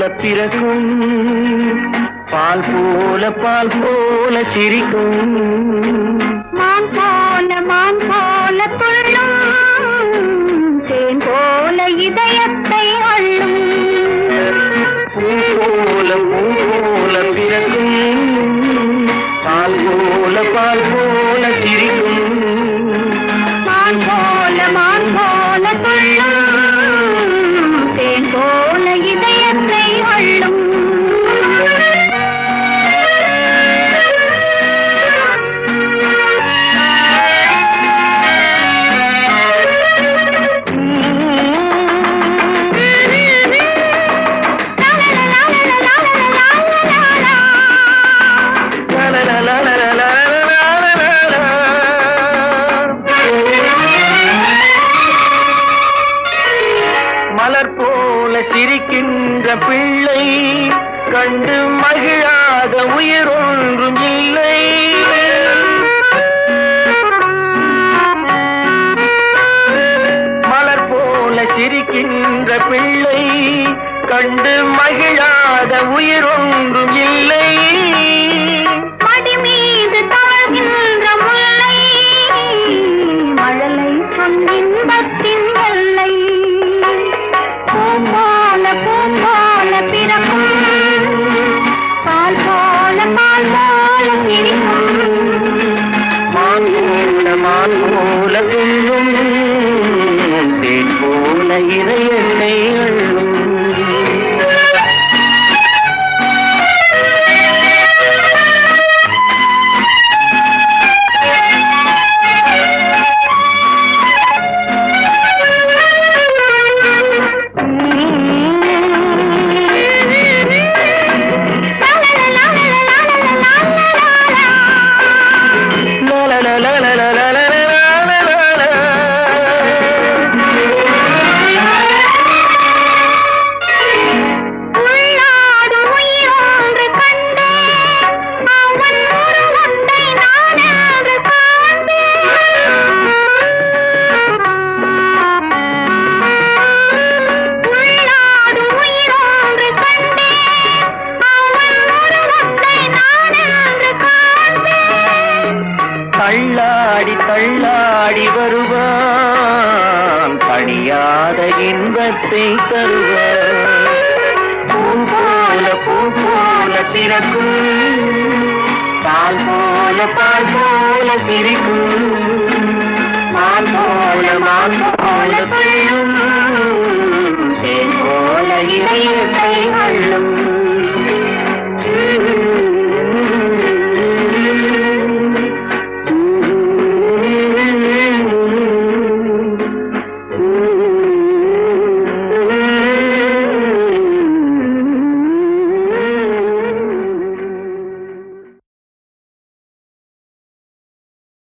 போல பிறக்கும் பால் போல பால் போல சிரிக்கும் மான் போல மான் போல துள்ளும் தேன் போல இதயத்தை அள்ளும் பூ போல பூ போல பிறக்கும் பால் போல பால் போல சிரிக்கும் மான் போல மான் போல துள்ளும் தேன் போல இதயத்தை அள்ளும் மலர் போல சிரிக்கின்ற பிள்ளை கண்டு மகிழாத உயிர் ஒன்றும் இல்லை மலர் போல சிரிக்கின்ற பிள்ளை கண்டு மகிழாத உயிர் ஒன்றும் இல்லை மடி மீது தவழ்கின்ற முல்லை மழலை சொன்னின்பத்தின் எல்லை பூம்போல பூம்போல பிறக்கும் பால் போல பால் போல சிரிக்கும் மான் போல மான் போல வெல்லும் தேன் போல இறை எண்ணெய் அள்ளும் உள்ளாடும் உயிரொன்று கண்டேன் அவன் உருவத்தை நான் என்று காண்பேன் உள்ளாடும் உயிரொன்று கண்டேன் அவன் உருவத்தை நான் என்று காண்பேன் தள்ளாடி தள்ளாடி வருவான் பணியாத இன்பத்தை தருவான் பூ போல பூ போல பிறக்கும் பால் போல பால் போல சிரிக்கும் மான் போல மான் போல சொல்லும் தேன் போல இதயத்தை